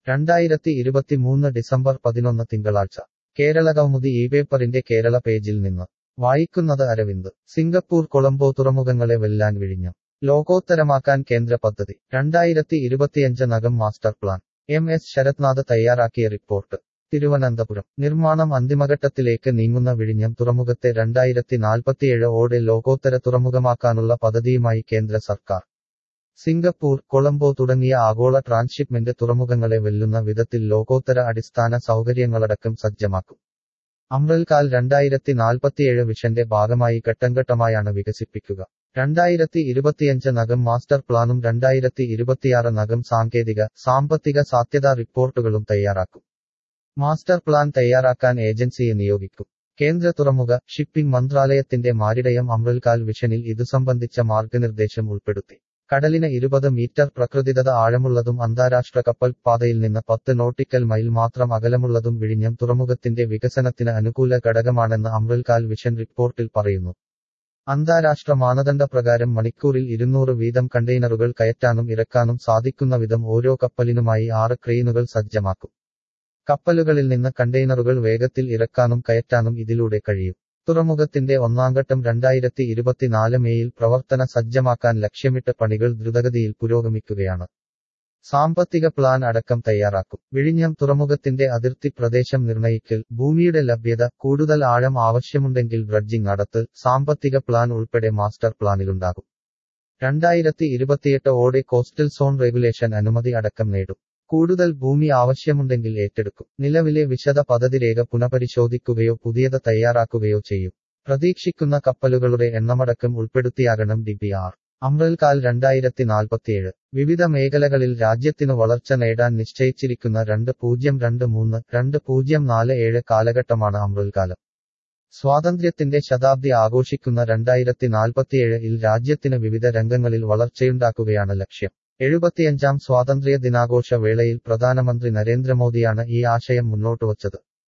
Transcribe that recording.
രണ്ടായിരത്തി ഇരുപത്തിമൂന്ന് ഡിസംബർ പതിനൊന്ന് തിങ്കളാഴ്ച കേരളകൗമുദി ഈ പേപ്പറിന്റെ കേരള പേജിൽ നിന്ന് വായിക്കുന്നത് അരവിന്ദ് സിംഗപ്പൂർ കൊളംബോ തുറമുഖങ്ങളെ വെല്ലാൻ വിഴിഞ്ഞം ലോകോത്തരമാക്കാൻ കേന്ദ്ര പദ്ധതി രണ്ടായിരത്തി ഇരുപത്തിയഞ്ച് നഗം master plan M S Sarathnath തയ്യാറാക്കിയ റിപ്പോർട്ട് തിരുവനന്തപുരം നിർമ്മാണം അന്തിമഘട്ടത്തിലേക്ക് നീങ്ങുന്ന വിഴിഞ്ഞം തുറമുഖത്തെ രണ്ടായിരത്തി നാൽപ്പത്തിയേഴ് ഓടെ ലോകോത്തര തുറമുഖമാക്കാനുള്ള പദ്ധതിയുമായി കേന്ദ്ര സർക്കാർ സിംഗപ്പൂർ കൊളംബോ തുടങ്ങിയ ആഗോള ട്രാൻസ്ഷിപ്മെന്റ് തുറമുഖങ്ങളെ വെല്ലുന്ന വിധത്തിൽ ലോകോത്തര അടിസ്ഥാന സൗകര്യങ്ങളടക്കം സജ്ജമാക്കും അമ്രൽകാൽ രണ്ടായിരത്തി നാൽപ്പത്തിയേഴ് വിഷന്റെ ഭാഗമായി ഘട്ടംഘട്ടമായാണ് വികസിപ്പിക്കുക രണ്ടായിരത്തി ഇരുപത്തിയഞ്ച് നഗം മാസ്റ്റർ പ്ലാനും രണ്ടായിരത്തി ഇരുപത്തിയാറ് നഗം സാങ്കേതിക സാമ്പത്തിക സാധ്യതാ റിപ്പോർട്ടുകളും തയ്യാറാക്കും മാസ്റ്റർ പ്ലാൻ തയ്യാറാക്കാൻ ഏജൻസിയെ നിയോഗിക്കും കേന്ദ്ര തുറമുഖ ഷിപ്പിംഗ് മന്ത്രാലയത്തിന്റെ മാരിടയം അമ്രൽകാൽ വിഷനിൽ ഇതു സംബന്ധിച്ച മാർഗനിർദ്ദേശം ഉൾപ്പെടുത്തി കടലിന് ഇരുപത് മീറ്റർ പ്രകൃതിദത്ത ആഴമുള്ളതും അന്താരാഷ്ട്ര കപ്പൽ പാതയിൽ നിന്ന് പത്ത് നോട്ടിക്കൽ മൈൽ മാത്രം അകലമുള്ളതും വിഴിഞ്ഞം തുറമുഖത്തിന്റെ വികസനത്തിന് അനുകൂല ഘടകമാണെന്ന് അമ്രൽകാൽ വിഷൻ റിപ്പോർട്ടിൽ പറയുന്നു അന്താരാഷ്ട്ര മാനദണ്ഡപ്രകാരം മണിക്കൂറിൽ ഇരുന്നൂറ് വീതം കണ്ടെയ്നറുകൾ കയറ്റാനും ഇറക്കാനും സാധിക്കുന്ന വിധം ഓരോ കപ്പലിനുമായി ആറ് ക്രെയിനുകൾ സജ്ജമാക്കും കപ്പലുകളിൽ നിന്ന് കണ്ടെയ്നറുകൾ വേഗത്തിൽ ഇറക്കാനും കയറ്റാനും ഇതിലൂടെ കഴിയും തുറമുഖത്തിന്റെ ഒന്നാംഘട്ടം രണ്ടായിരത്തി ഇരുപത്തിനാല് മേയിൽ പ്രവർത്തന സജ്ജമാക്കാൻ ലക്ഷ്യമിട്ട് പണികൾ ദ്രുതഗതിയിൽ പുരോഗമിക്കുകയാണ് സാമ്പത്തിക പ്ലാൻ അടക്കം തയ്യാറാക്കും വിഴിഞ്ഞം തുറമുഖത്തിന്റെ അതിർത്തി പ്രദേശം നിർണയിക്കൽ ഭൂമിയുടെ ലഭ്യത കൂടുതൽ ആഴം ആവശ്യമുണ്ടെങ്കിൽ ഡ്രഡ്ജിംഗ് നടത്തൽ സാമ്പത്തിക പ്ലാൻ ഉൾപ്പെടെ മാസ്റ്റർ പ്ലാനിലുണ്ടാകും രണ്ടായിരത്തി ഇരുപത്തിയെട്ട് ഓടെ കോസ്റ്റൽ സോൺ റെഗുലേഷൻ അനുമതി അടക്കം നേടും കൂടുതൽ ഭൂമി ആവശ്യമുണ്ടെങ്കിൽ ഏറ്റെടുക്കും നിലവിലെ വിശദ പദ്ധതി രേഖ പുനഃപരിശോധിക്കുകയോ പുതിയത് തയ്യാറാക്കുകയോ ചെയ്യും പ്രതീക്ഷിക്കുന്ന കപ്പലുകളുടെ എണ്ണമടക്കം ഉൾപ്പെടുത്തിയാകണം ഡി പി ആർ അമ്രൽകാൽ രണ്ടായിരത്തി നാൽപ്പത്തിയേഴ് വിവിധ മേഖലകളിൽ രാജ്യത്തിനു വളർച്ച നേടാൻ നിശ്ചയിച്ചിരിക്കുന്ന രണ്ട് പൂജ്യം രണ്ട് മൂന്ന് രണ്ട് പൂജ്യം നാല് ഏഴ് കാലഘട്ടമാണ് അമ്രൽകാലം സ്വാതന്ത്ര്യത്തിന്റെ ശതാബ്ദി ആഘോഷിക്കുന്ന രണ്ടായിരത്തി നാൽപ്പത്തിയേഴ് ഇൽ രാജ്യത്തിന് വിവിധ രംഗങ്ങളിൽ വളർച്ചയുണ്ടാക്കുകയാണ് ലക്ഷ്യം എഴുപത്തിയഞ്ചാം സ്വാതന്ത്ര്യ ദിനാഘോഷ വേളയിൽ പ്രധാനമന്ത്രി നരേന്ദ്രമോദിയാണ് ഈ ആശയം മുന്നോട്ടുവച്ചത്